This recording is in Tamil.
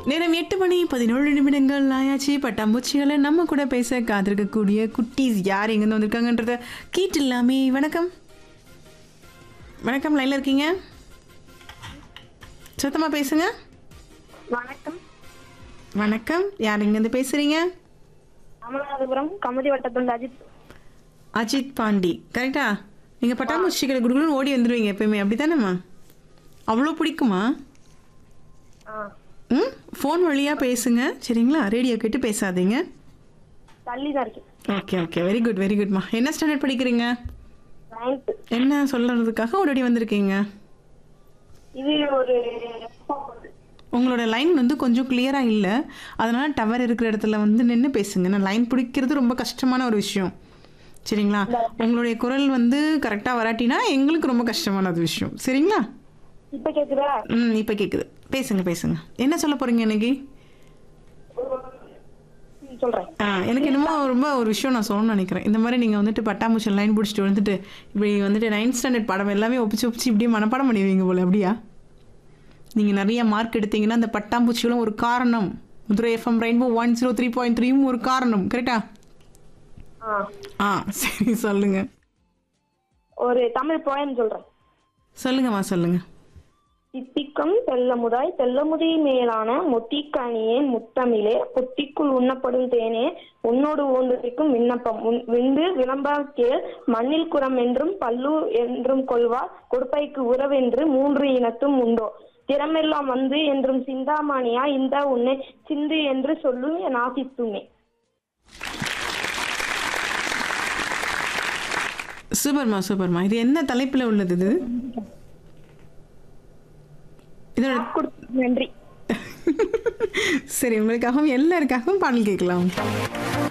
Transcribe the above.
நேரம் எட்டு மணி பதினேழு நிமிடங்கள் ஆயாச்சு பட்டாம்பூச்சிகளை நம்ம கூட பேச காத்திருக்கக்கூடிய குட்டீஸ் யார் எங்கேருந்து வந்திருக்காங்கன்றத கீட்டு இல்லாமே வணக்கம் வணக்கம் லைனில் இருக்கீங்க சத்தமாக பேசுங்க வணக்கம் வணக்கம் யார் எங்கேருந்து பேசுகிறீங்க ராமநாதபுரம் கமதி வட்டத்துண்டு அஜித் அஜித் பாண்டி கரெக்டா நீங்கள் பட்டாம்பூச்சிகளை குடுக்குன்னு ஓடி வந்துடுவீங்க எப்பயுமே அப்படி தானேம்மா அவ்வளோ பிடிக்குமா ஆ ம் ஃபோன் வழியாக பேசுங்க சரிங்களா ரேடியோ கேட்டு பேசாதீங்க தள்ளி தான் இருக்கேன் okay okay very good very குட்மா என்ன ஸ்டாண்டர்ட் படிக்கிறீங்க நைன்த்து என்ன சொல்றதுக்காக ஓடி வந்திருக்கீங்க இது ஒரு உங்களோட லைன் வந்து கொஞ்சம் கிளியராக இல்லை அதனால டவர் இருக்கிற இடத்துல வந்து நின்று பேசுங்க நான் லைன் பிடிக்கிறது ரொம்ப கஷ்டமான ஒரு விஷயம் சரிங்களா உங்களுடைய குரல் வந்து கரெக்டாக வராட்டினா எங்களுக்கு ரொம்ப கஷ்டமான ஒரு விஷயம் சரிங்களா இப்ப கேக்குதா ம் இப்போ கேட்குது பேசுங்க பேசுங்க என்ன சொல்ல போகிறீங்க இன்னைக்கு ம், சொல்றேன் ஆ எனக்கு என்னமோ ரொம்ப ஒரு விஷயம் நான் சொல்லணும்னு நினைக்கிறேன் இந்த மாதிரி நீங்கள் வந்துட்டு பட்டாம்பூச்சி லைன் பிடிச்சிட்டு வந்துட்டு இப்படி வந்துட்டு நைன்த் ஸ்டாண்டர்ட் பாடம் எல்லாமே ஒப்பிச்சு ஒப்பிச்சு இப்படியே மனப்பாடம் பண்ணுவீங்க போல அப்படியா நீங்கள் நிறைய மார்க் எடுத்தீங்கன்னா அந்த பட்டாம்பூச்சிகளும் ஒரு காரணம் Madurai FM Rainbow one zero three point த்ரீயும் ஒரு காரணம் கரெக்டா ஆ ஆ சரி சொல்லுங்க ஒரு தமிழ் போயம் சொல்றேன் சொல்லுங்கம்மா சொல்லுங்க தித்திக்கும் தெல்லமுதாய் தெல்லமுதி மேலான முத்திக்கணியேன் முத்தமிழே புத்திக்குள் உண்ணப்படும் தேனே உன்னோடு ஊந்துரைக்கும் விண்ணப்பம் உன் விந்து விளம்பா கேள் மண்ணில் குரம் என்றும் பல்லு என்றும் கொள்வார் கொடுப்பைக்கு உறவென்று மூன்று இனத்தும் உண்டோ திறமெல்லாம் வந்து என்றும் சிந்தாமணியா இந்த உன்னை சிந்து என்று சொல்லும் என் ஆசித்துமே சூப்பர்மா சூப்பர்மா இது என்ன தலைப்பில் உள்ளது இது இதோட நன்றி சரி உங்களுக்காகவும் எல்லாருக்காகவும் பாடல் கேட்கலாம்